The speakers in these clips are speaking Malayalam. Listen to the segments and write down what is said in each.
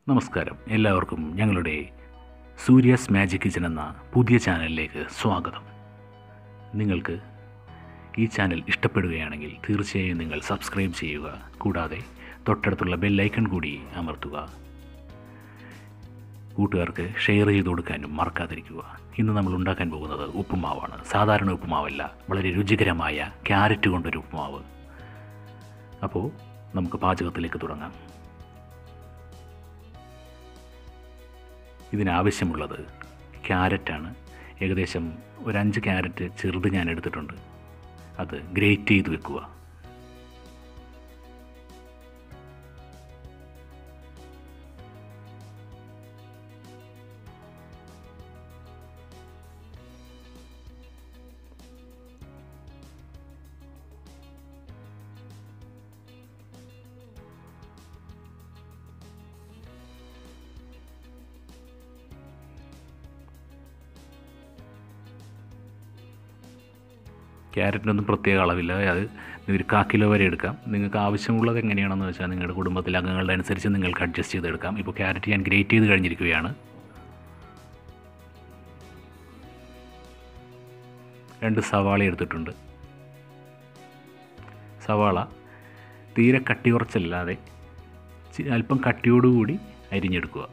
നമസ്കാരം എല്ലാവർക്കും ഞങ്ങളുടെ സൂര്യസ് മാജിക് കിച്ചൺ എന്ന പുതിയ ചാനലിലേക്ക് സ്വാഗതം നിങ്ങൾക്ക് ഈ ചാനൽ ഇഷ്ടപ്പെടുകയാണെങ്കിൽ തീർച്ചയായും നിങ്ങൾ സബ്സ്ക്രൈബ് ചെയ്യുക കൂടാതെ തൊട്ടടുത്തുള്ള ബെല്ലൈക്കൺ കൂടി അമർത്തുക കൂട്ടുകാർക്ക് ഷെയർ ചെയ്ത് കൊടുക്കാനും മറക്കാതിരിക്കുക ഇന്ന് നമ്മൾ ഉണ്ടാക്കാൻ പോകുന്നത് ഉപ്പുമാവാണ് സാധാരണ ഉപ്പുമാവല്ല വളരെ രുചികരമായ ക്യാരറ്റ് കൊണ്ടൊരു ഉപ്പുമാവ് അപ്പോൾ നമുക്ക് പാചകത്തിലേക്ക് തുടങ്ങാം ഇതിനാവശ്യമുള്ളത് ക്യാരറ്റാണ് ഏകദേശം ഒരു അഞ്ച് ക്യാരറ്റ് ചെറുത് ഞാൻ എടുത്തിട്ടുണ്ട് അത് ഗ്രേറ്റ് ചെയ്ത് വെക്കുക ക്യാരറ്റിനൊന്നും പ്രത്യേക അളവില്ല അത് ഒരു കാ കിലോ വരെ എടുക്കാം നിങ്ങൾക്ക് ആവശ്യമുള്ളത് എങ്ങനെയാണെന്ന് വെച്ചാൽ നിങ്ങളുടെ കുടുംബത്തിലെ അംഗങ്ങളുടെ അനുസരിച്ച് നിങ്ങൾക്ക് അഡ്ജസ്റ്റ് ചെയ്തെടുക്കാം ഇപ്പോൾ ക്യാരറ്റ് ഞാൻ ഗ്രേറ്റ് ചെയ്ത് കഴിഞ്ഞിരിക്കുകയാണ് രണ്ട് സവാള എടുത്തിട്ടുണ്ട് സവാള തീരെ കട്ടി കുറച്ചല്ലാതെ ചി- അല്പം കട്ടിയോടുകൂടി അരിഞ്ഞെടുക്കുക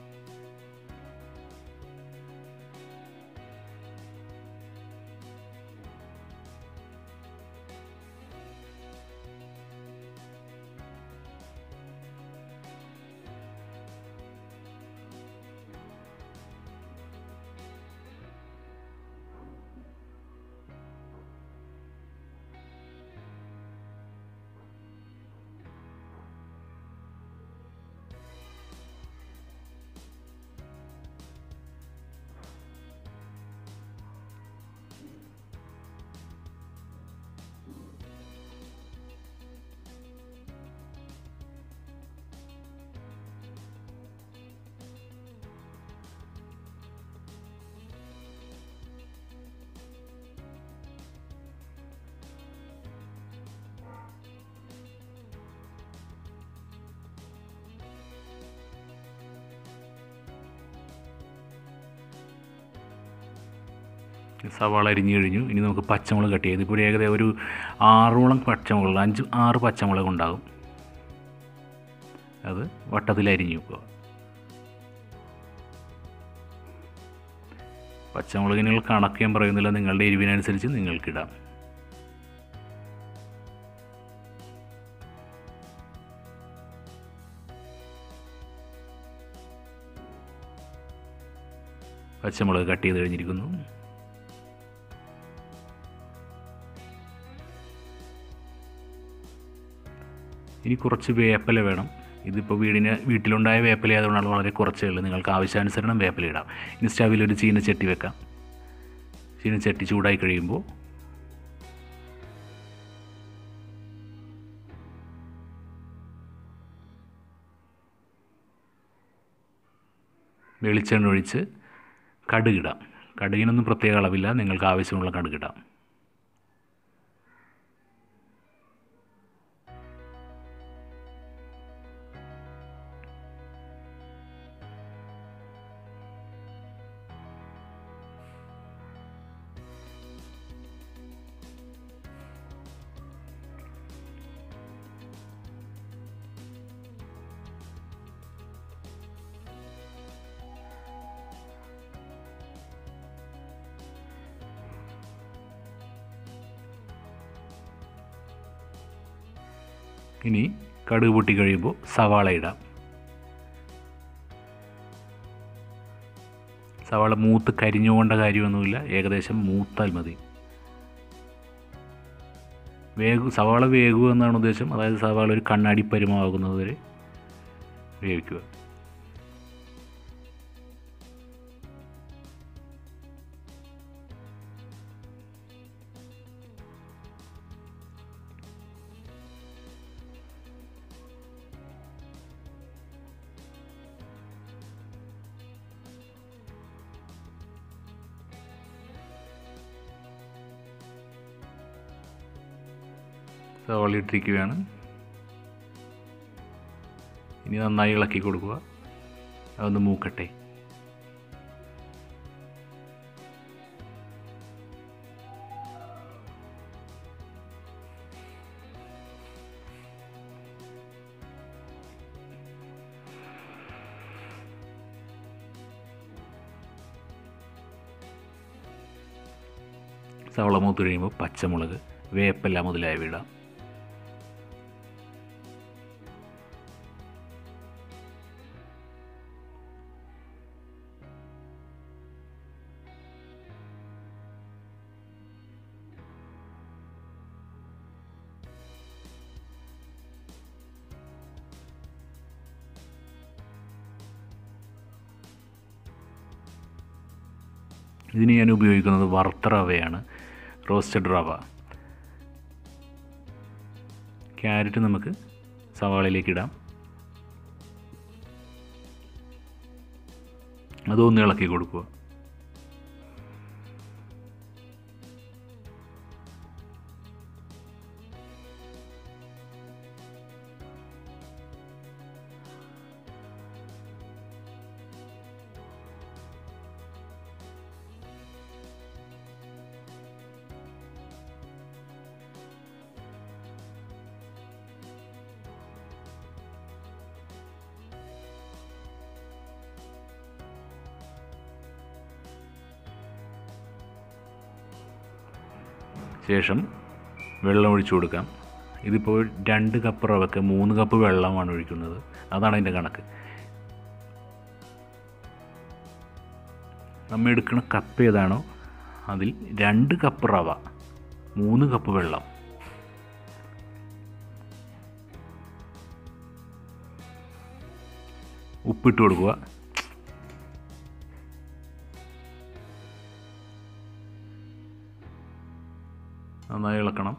സവാള അരിഞ്ഞു കഴിഞ്ഞു ഇനി നമുക്ക് പച്ചമുളക് കട്ട് ചെയ്ത് ഇപ്പോൾ ഒരു ഏകദേശം ഒരു ആറോളം പച്ചമുളക് അഞ്ച് ആറ് പച്ചമുളക് ഉണ്ടാകും അത് വട്ടത്തിൽ അരിഞ്ഞു വെക്കുക പച്ചമുളകിനുള്ള കണക്ക് ഞാൻ പറയുന്നില്ല നിങ്ങളുടെ എരിവിനനുസരിച്ച് നിങ്ങൾക്കിടാം പച്ചമുളക് കട്ട് ചെയ്ത് കഴിഞ്ഞിരിക്കുന്നു ഇനി കുറച്ച് വേപ്പില വേണം ഇതിപ്പോൾ വീടിന് വീട്ടിലുണ്ടായ വേപ്പില ആയതുകൊണ്ടാണ് വളരെ കുറച്ചേ ഉള്ളൂ നിങ്ങൾക്ക് ആവശ്യാനുസരണം വേപ്പില ഇടാം ഇനി സ്റ്റവിൽ ഒരു ചീനച്ചട്ടി വെക്കാം ചീനച്ചട്ടി ചൂടായി കഴിയുമ്പോൾ വെളിച്ചെണ്ണ ഒഴിച്ച് കടുകിടാം കടുകിനൊന്നും പ്രത്യേക അളവില്ല നിങ്ങൾക്ക് ആവശ്യമുള്ള കടുകിടാം ഇനി കടുക് പൊട്ടി കഴിയുമ്പോൾ സവാള ഇടാം സവാള മൂത്ത് കരിഞ്ഞുകൊണ്ട കാര്യമൊന്നുമില്ല ഏകദേശം മൂത്താൽ മതി വേഗു സവാള വേകുക എന്നാണ് ഉദ്ദേശം അതായത് സവാള ഒരു കണ്ണാടി പരുമാകുന്നത് വരെ വേവിക്കുക സവാള ഇട്ടിരിക്കുകയാണ് ഇനി നന്നായി ഇളക്കി കൊടുക്കുക അതൊന്ന് മൂക്കട്ടെ സവള മൂത്ത് കഴിയുമ്പോൾ പച്ചമുളക് വേപ്പില മുതലായവ ഇടാം ഇതിന് ഞാൻ ഉപയോഗിക്കുന്നത് വറുത്ത റവയാണ് റോസ്റ്റഡ് റവ ക്യാരറ്റ് നമുക്ക് സവാളയിലേക്ക് ഇടാം അതൊന്ന് ഇളക്കി കൊടുക്കുക ശേഷം വെള്ളം ഒഴിച്ചു കൊടുക്കാം ഇതിപ്പോൾ രണ്ട് കപ്പ് റവയ്ക്ക് മൂന്ന് കപ്പ് വെള്ളമാണ് ഒഴിക്കുന്നത് അതാണ് അതിൻ്റെ കണക്ക് നമ്മൾ എടുക്കുന്ന കപ്പ് ഏതാണോ അതിൽ രണ്ട് കപ്പ് റവ മൂന്ന് കപ്പ് വെള്ളം ഉപ്പിട്ട് കൊടുക്കുക നന്നായി ഇളക്കണം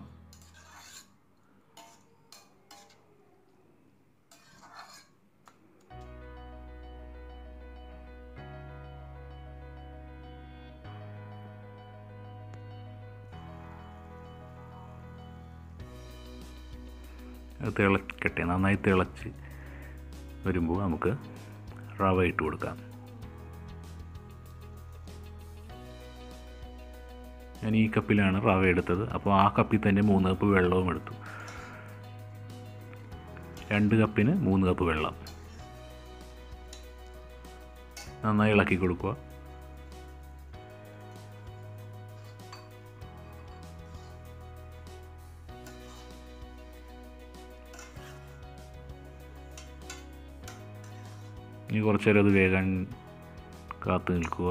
അത് തിളക്കട്ടെ നന്നായി തിളച്ച് വരുമ്പോൾ നമുക്ക് റവ ഇട്ട് കൊടുക്കാം ഞാൻ ഈ കപ്പിലാണ് റവ എടുത്തത് അപ്പോൾ ആ കപ്പിൽ തന്നെ മൂന്ന് കപ്പ് വെള്ളവും എടുത്തു രണ്ട് കപ്പിന് മൂന്ന് കപ്പ് വെള്ളം നന്നായി ഇളക്കി കൊടുക്കുക ഇനി കുറച്ച് നേരം അത് വേഗം കാത്തു നിൽക്കുക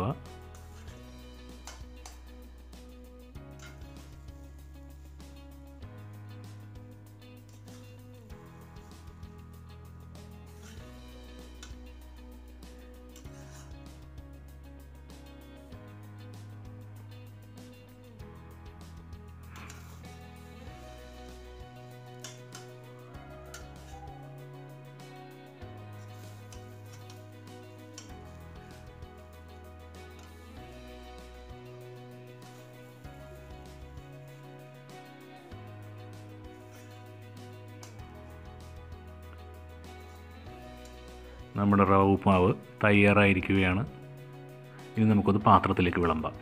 നമ്മുടെ റവ ഉപ്മാവ് തയ്യാറായിരിക്കുകയാണ് ഇനി നമുക്കത് പാത്രത്തിലേക്ക് വിളമ്പാം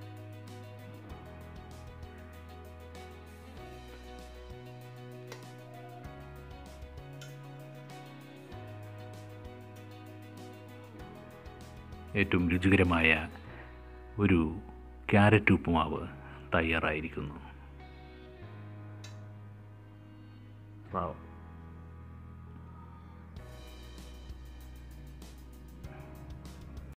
ഏറ്റവും രുചികരമായ ഒരു ക്യാരറ്റ് ഉപ്പുമാവ് തയ്യാറായിരിക്കുന്നു റവ